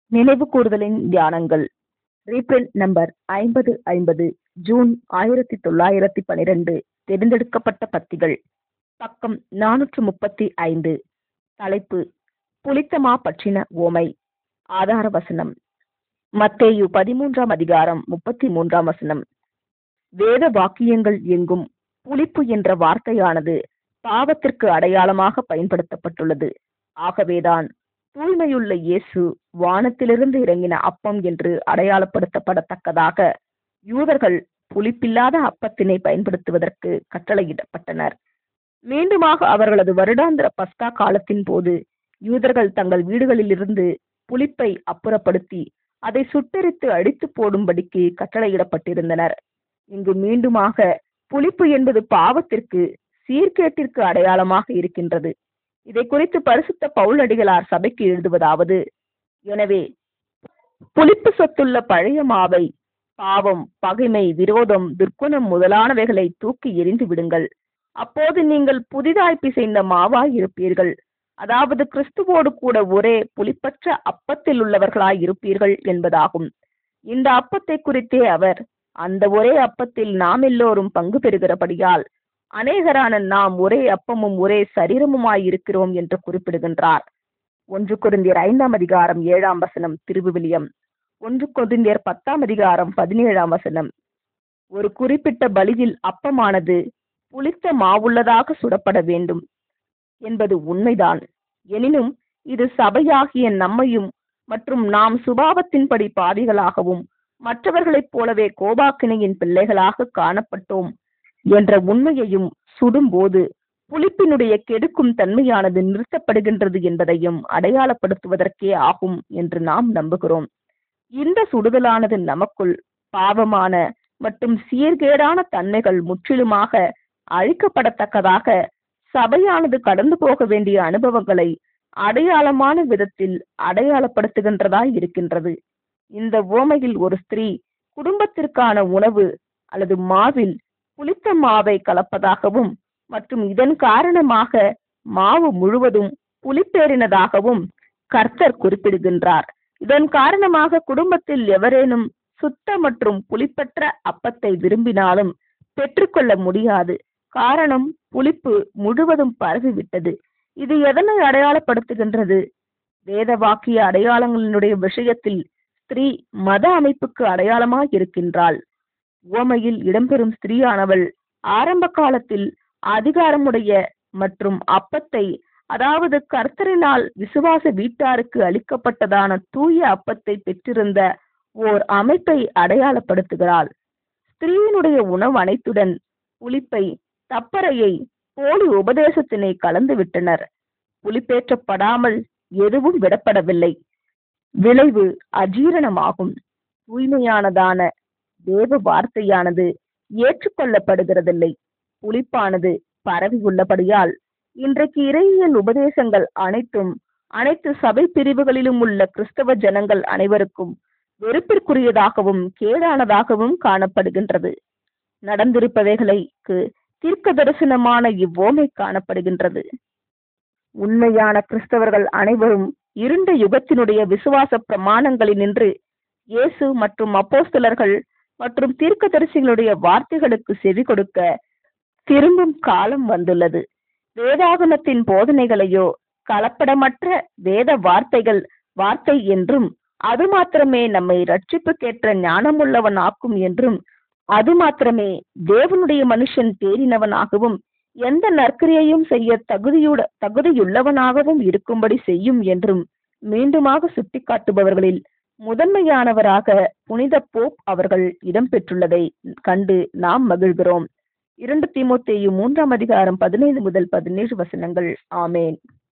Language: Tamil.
நினைவு கூறுதலின் தியானங்கள் ரீப்ரிண்ட் நம்பர் ஐம்பது ஐம்பது ஜூன் ஆயிரத்தி தொள்ளாயிரத்தி பனிரெண்டு தேர்ந்தெடுக்கப்பட்ட பத்திகள் பக்கம் நானூற்று முப்பத்தி ஐந்து தலைப்பு புளித்தமா பற்றின ஓமை ஆதார வசனம் மத்தேயு பதிமூன்றாம் அதிகாரம் முப்பத்தி மூன்றாம் வசனம் வேத வாக்கியங்கள் எங்கும் புளிப்பு என்ற வார்த்தையானது பாவத்திற்கு அடையாளமாக பயன்படுத்தப்பட்டுள்ளது ஆகவேதான் தூய்மையுள்ள இயேசு வானத்திலிருந்து இறங்கின அப்பம் என்று அடையாளப்படுத்தப்படத்தக்கதாக யூதர்கள் புளிப்பில்லாத அப்பத்தினை பயன்படுத்துவதற்கு கட்டளையிடப்பட்டனர் மீண்டுமாக அவர்களது வருடாந்திர பஸ்கா காலத்தின் போது யூதர்கள் தங்கள் வீடுகளிலிருந்து புளிப்பை அப்புறப்படுத்தி அதை சுட்டெரித்து அடித்து போடும்படிக்கு கட்டளையிடப்பட்டிருந்தனர் இங்கு மீண்டுமாக புளிப்பு என்பது பாவத்திற்கு சீர்கேட்டிற்கு அடையாளமாக இருக்கின்றது இதை குறித்து பரிசுத்த பவுலடிகளார் சபைக்கு எழுதுவதாவது எனவே புளிப்பு சொத்துள்ள பழைய மாவை பாவம் பகைமை விரோதம் துர்க்குணம் முதலானவைகளை தூக்கி எரிந்து விடுங்கள் அப்போது நீங்கள் புதிதாய் பிசைந்த மாவாய் இருப்பீர்கள் அதாவது கிறிஸ்துவோடு கூட ஒரே புளிப்பற்ற அப்பத்தில் உள்ளவர்களாய் இருப்பீர்கள் என்பதாகும் இந்த அப்பத்தை குறித்தே அவர் அந்த ஒரே அப்பத்தில் நாம் எல்லோரும் பங்கு பெறுகிறபடியால் அநேகரான நாம் ஒரே அப்பமும் ஒரே சரீரமுமாய் இருக்கிறோம் என்று குறிப்பிடுகின்றார் ஒன்று குருந்தியர் ஐந்தாம் அதிகாரம் ஏழாம் வசனம் திருவிவிலியம் ஒன்று கொரிந்தியர் பத்தாம் அதிகாரம் பதினேழாம் வசனம் ஒரு குறிப்பிட்ட பலியில் அப்பமானது புளித்த மாவுள்ளதாக சுடப்பட வேண்டும் என்பது உண்மைதான் எனினும் இது சபையாகிய நம்மையும் மற்றும் நாம் சுபாவத்தின்படி பாதிகளாகவும் மற்றவர்களைப் போலவே கோபாக்கினையின் பிள்ளைகளாக காணப்பட்டோம் என்ற உண்மையையும் சுடும்போது புளிப்பினுடைய கெடுக்கும் தன்மையானது நிறுத்தப்படுகின்றது என்பதையும் அடையாளப்படுத்துவதற்கே ஆகும் என்று நாம் நம்புகிறோம் இந்த சுடுதலானது நமக்குள் பாவமான மற்றும் சீர்கேடான தன்மைகள் முற்றிலுமாக அழிக்கப்படத்தக்கதாக சபையானது கடந்து போக வேண்டிய அனுபவங்களை அடையாளமான விதத்தில் அடையாளப்படுத்துகின்றதாய் இருக்கின்றது இந்த ஓமையில் ஒரு ஸ்திரீ குடும்பத்திற்கான உணவு அல்லது மாவில் புளித்த மாவை கலப்பதாகவும் மற்றும் இதன் காரணமாக மாவு முழுவதும் புளிப்பேறினதாகவும் கர்த்தர் குறிப்பிடுகின்றார் இதன் காரணமாக குடும்பத்தில் எவரேனும் சுத்த மற்றும் புளிப்பற்ற அப்பத்தை விரும்பினாலும் பெற்றுக்கொள்ள முடியாது காரணம் புளிப்பு முழுவதும் பரவிவிட்டது இது எதனை அடையாளப்படுத்துகின்றது வேத வாக்கிய அடையாளங்களினுடைய விஷயத்தில் ஸ்திரீ மத அமைப்புக்கு அடையாளமாய் இருக்கின்றாள் ஓமையில் இடம்பெறும் ஸ்திரீயானவள் ஆரம்ப காலத்தில் அதிகாரமுடைய மற்றும் அப்பத்தை அதாவது கர்த்தரினால் விசுவாச வீட்டாருக்கு அளிக்கப்பட்டதான தூய அப்பத்தை பெற்றிருந்த ஓர் அமைப்பை அடையாளப்படுத்துகிறாள் ஸ்திரீயினுடைய உணவு அனைத்துடன் புளிப்பை தப்பறையை போலி உபதேசத்தினை கலந்து விட்டனர் புலிப்பேற்றப்படாமல் எதுவும் விடப்படவில்லை விளைவு அஜீரணமாகும் தூய்மையானதான தேவ வார்த்தையானது ஏற்றுக்கொள்ளப்படுகிறதில்லை புளிப்பானது பரவி உள்ளபடியால் இன்றைக்கு இறையியல் உபதேசங்கள் அனைத்தும் அனைத்து சபை பிரிவுகளிலும் உள்ள கிறிஸ்தவ ஜனங்கள் அனைவருக்கும் வெறுப்பிற்குரியதாகவும் கேடானதாகவும் காணப்படுகின்றது நடந்திருப்பவைகளுக்கு தீர்க்க தரிசனமான இவ்வோமை காணப்படுகின்றது உண்மையான கிறிஸ்தவர்கள் அனைவரும் இருண்ட யுகத்தினுடைய விசுவாச பிரமாணங்களினின்று இயேசு மற்றும் அப்போஸ்தலர்கள் மற்றும் தீர்க்கதரிசிகளுடைய வார்த்தைகளுக்கு செவி கொடுக்க திரும்பும் காலம் வந்துள்ளது வேதாகமத்தின் போதனைகளையோ கலப்படமற்ற வேத வார்த்தைகள் வார்த்தை என்றும் அது மாத்திரமே நம்மை ரட்சிப்புக்கேற்ற ஞானமுள்ளவன் ஆக்கும் என்றும் அது மாத்திரமே தேவனுடைய மனுஷன் தேறினவனாகவும் எந்த நற்கிரியையும் செய்ய தகுதியுட தகுதியுள்ளவனாகவும் இருக்கும்படி செய்யும் என்றும் மீண்டுமாக சுட்டிக்காட்டுபவர்களில் முதன்மையானவராக புனித போப் அவர்கள் இடம்பெற்றுள்ளதை கண்டு நாம் மகிழ்கிறோம் இரண்டு தீமோத்தேயு மூன்றாம் அதிகாரம் பதினைந்து முதல் பதினேழு வசனங்கள் ஆமேன்